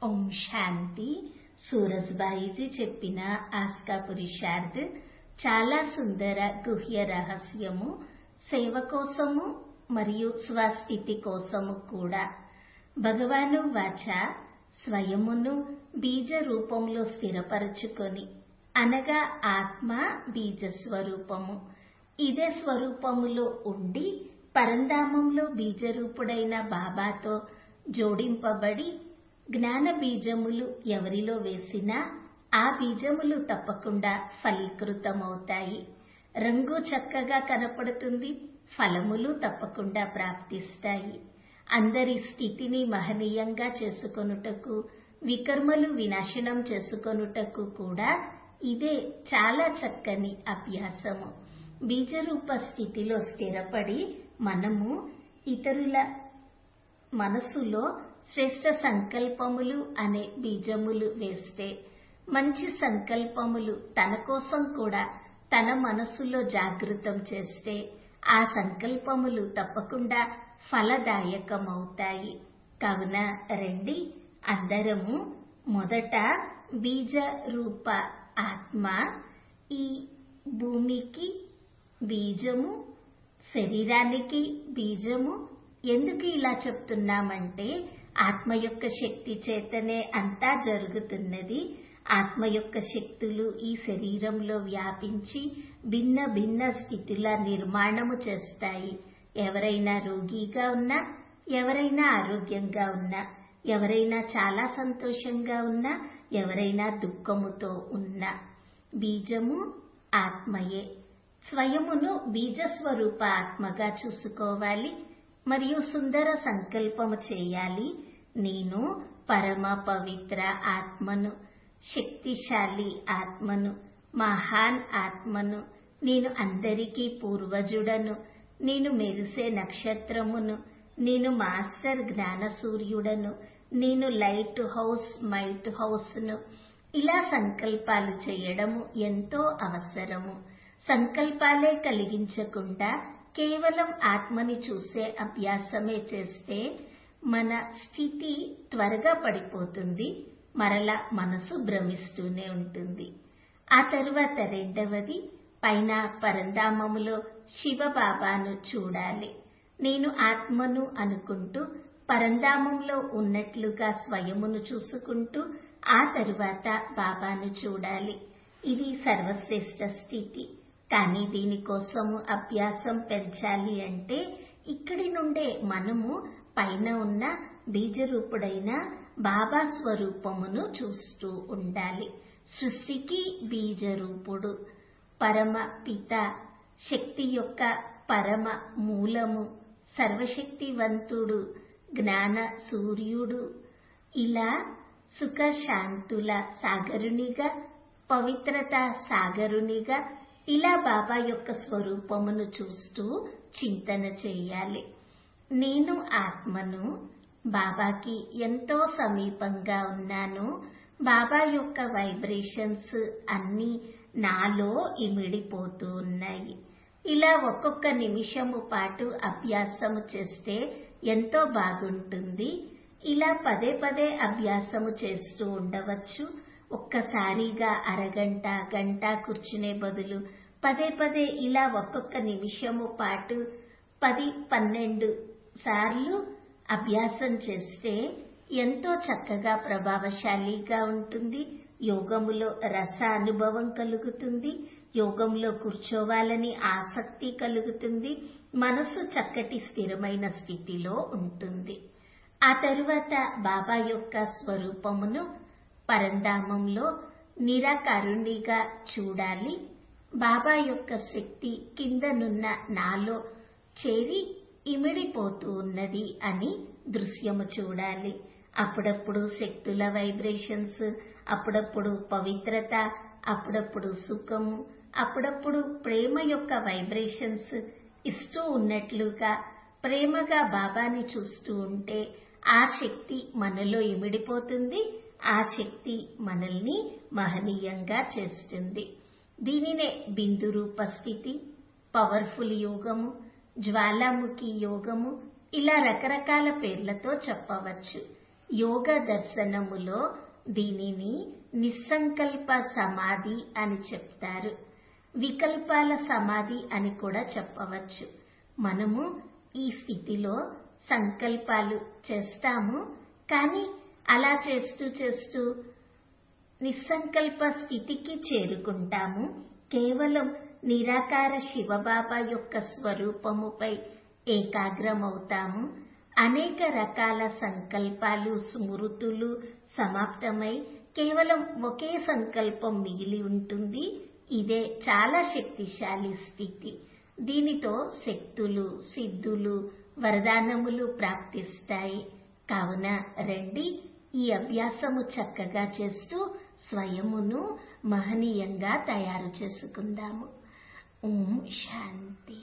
ఓం శాంతి సూరజ్బాయిజీ చెప్పిన ఆస్కా పురుషార్థ్ చాలా సుందర గుహ్య రహస్యము సేవ కోసము మరియు స్వస్థితి కోసము కూడా భగవాను వాచ స్వయమును బీజ రూపంలో స్థిరపరచుకొని అనగా ఆత్మ బీజ స్వరూపము ఇదే స్వరూపములో ఉండి పరంధామంలో బీజరూపుడైన బాబాతో జోడింపబడి జ్ఞాన బీజములు ఎవరిలో వేసినా ఆ బీజములు తప్పకుండా ఫలీకృతమవుతాయి రంగు చక్కగా కనపడుతుంది ఫలములు తప్పకుండా ప్రాప్తిస్తాయి అందరి స్థితిని మహనీయంగా చేసుకొనుటకు వికర్మలు వినాశనం చేసుకొనుటకు కూడా ఇదే చాలా చక్కని అభ్యాసము బీజరూప స్థితిలో స్థిరపడి మనము ఇతరుల మనసులో శ్రేష్ట సంకల్పములు అనే బీజములు వేస్తే మంచి సంకల్పములు తన కోసం కూడా తన మనసులో జాగృతం చేస్తే ఆ సంకల్పములు తప్పకుండా ఫలదాయకమవుతాయి కావున రండి అందరము మొదట బీజ రూప ఆత్మ ఈ భూమికి బీజము శరీరానికి బీజము ఎందుకు ఇలా చెప్తున్నామంటే ఆత్మ యొక్క శక్తి చేతనే అంతా జరుగుతున్నది ఆత్మ యొక్క శక్తులు ఈ శరీరంలో వ్యాపించి భిన్న భిన్న స్థితిల నిర్మాణము చేస్తాయి ఎవరైనా రోగిగా ఉన్నా ఎవరైనా ఆరోగ్యంగా ఉన్నా ఎవరైనా చాలా సంతోషంగా ఉన్నా ఎవరైనా దుఃఖముతో ఉన్నా బీజము ఆత్మయే స్వయమును బీజస్వరూప ఆత్మగా చూసుకోవాలి మరియు సుందర సంకల్పము చేయాలి నేను పరమ పవిత్ర ఆత్మను శక్తిశాలి ఆత్మను మహాన్ ఆత్మను నేను అందరికీ పూర్వజుడను నేను మెరిసే నక్షత్రమును నేను మాస్టర్ జ్ఞాన సూర్యుడను నేను లైట్ హౌస్ మైట్ హౌస్ను ఇలా సంకల్పాలు చేయడము ఎంతో అవసరము సంకల్పాలే కలిగించకుండా కేవలం ఆత్మని చూసే అభ్యాసమే చేస్తే మన స్థితి త్వరగా పడిపోతుంది మరలా మనసు భ్రమిస్తూనే ఉంటుంది ఆ తరువాత రెండవది పైన పరంధామములో శివబాబాను చూడాలి నేను ఆత్మను అనుకుంటూ పరంధామంలో ఉన్నట్లుగా స్వయమును చూసుకుంటూ ఆ తరువాత బాబాను చూడాలి ఇది సర్వశ్రేష్ఠ స్థితి కానీ దీనికోసము అభ్యాసం పెంచాలి అంటే ఇక్కడి నుండే మనము పైన ఉన్న బీజరూపుడైన బాబా స్వరూపమును చూస్తూ ఉండాలి సృష్టికి బీజరూపుడు పరమ పిత శక్తి యొక్క పరమ మూలము సర్వశక్తివంతుడు జ్ఞాన సూర్యుడు ఇలా సుఖ శాంతుల సాగరునిగా పవిత్రత సాగరునిగా ఇలా బాబా యొక్క స్వరూపమును చూస్తూ చింతన చేయాలి నేను ఆత్మను బాబాకి ఎంతో సమీపంగా ఉన్నాను బాబా యొక్క వైబ్రేషన్స్ అన్నీ నాలో ఇమిడిపోతూ ఉన్నాయి ఇలా ఒక్కొక్క నిమిషము పాటు అభ్యాసము చేస్తే ఎంతో బాగుంటుంది ఇలా పదే పదే అభ్యాసము చేస్తూ ఉండవచ్చు ఒక్కసారిగా అరగంట గంట కూర్చునే బదులు పదే పదే ఇలా ఒక్కొక్క నిమిషము పాటు పది పన్నెండు సార్లు అభ్యాసం చేస్తే ఎంతో చక్కగా ప్రభావశాలిగా ఉంటుంది యోగములో రస అనుభవం కలుగుతుంది యోగంలో కూర్చోవాలని ఆసక్తి కలుగుతుంది మనసు చక్కటి స్థిరమైన స్థితిలో ఉంటుంది ఆ తరువాత బాబా యొక్క స్వరూపమును పరంధామంలో నిరాకారుణిగా చూడాలి బాబా యొక్క శక్తి కిందనున్న నాలో చేరి ఇమిడిపోతూ ఉన్నది అని దృశ్యము చూడాలి అప్పుడప్పుడు శక్తుల వైబ్రేషన్స్ అప్పుడప్పుడు పవిత్రత అప్పుడప్పుడు సుఖము అప్పుడప్పుడు ప్రేమ యొక్క వైబ్రేషన్స్ ఇస్తూ ఉన్నట్లుగా ప్రేమగా బాబాని చూస్తూ ఉంటే ఆ శక్తి మనలో ఇమిడిపోతుంది ఆ శక్తి మనల్ని మహనీయంగా చేస్తుంది దీనినే బిందు రూప స్థితి పవర్ఫుల్ యోగము జ్వాలాముఖి యోగము ఇలా రకరకాల పేర్లతో చెప్పవచ్చు యోగ దర్శనములో దీనిని నిస్సంకల్ప సమాధి అని చెప్తారు వికల్పాల సమాధి అని కూడా చెప్పవచ్చు మనము ఈ స్థితిలో సంకల్పాలు చేస్తాము కానీ అలా చేస్తూ చేస్తూ నిస్సంకల్ప స్థితికి చేరుకుంటాము కేవలం నిరాకార శివబాబా యొక్క స్వరూపముపై ఏకాగ్రమవుతాము అనేక రకాల సంకల్పాలు స్మృతులు సమాప్తమై కేవలం ఒకే సంకల్పం మిగిలి ఉంటుంది ఇదే చాలా శక్తిశాలి స్థితి దీనితో శక్తులు సిద్ధులు వరదానములు ప్రాప్తిస్తాయి కావున రండి ఈ అభ్యాసము చక్కగా చేస్తూ స్వయమును మహనీయంగా తయారు చేసుకుందాము ఓం శాంతి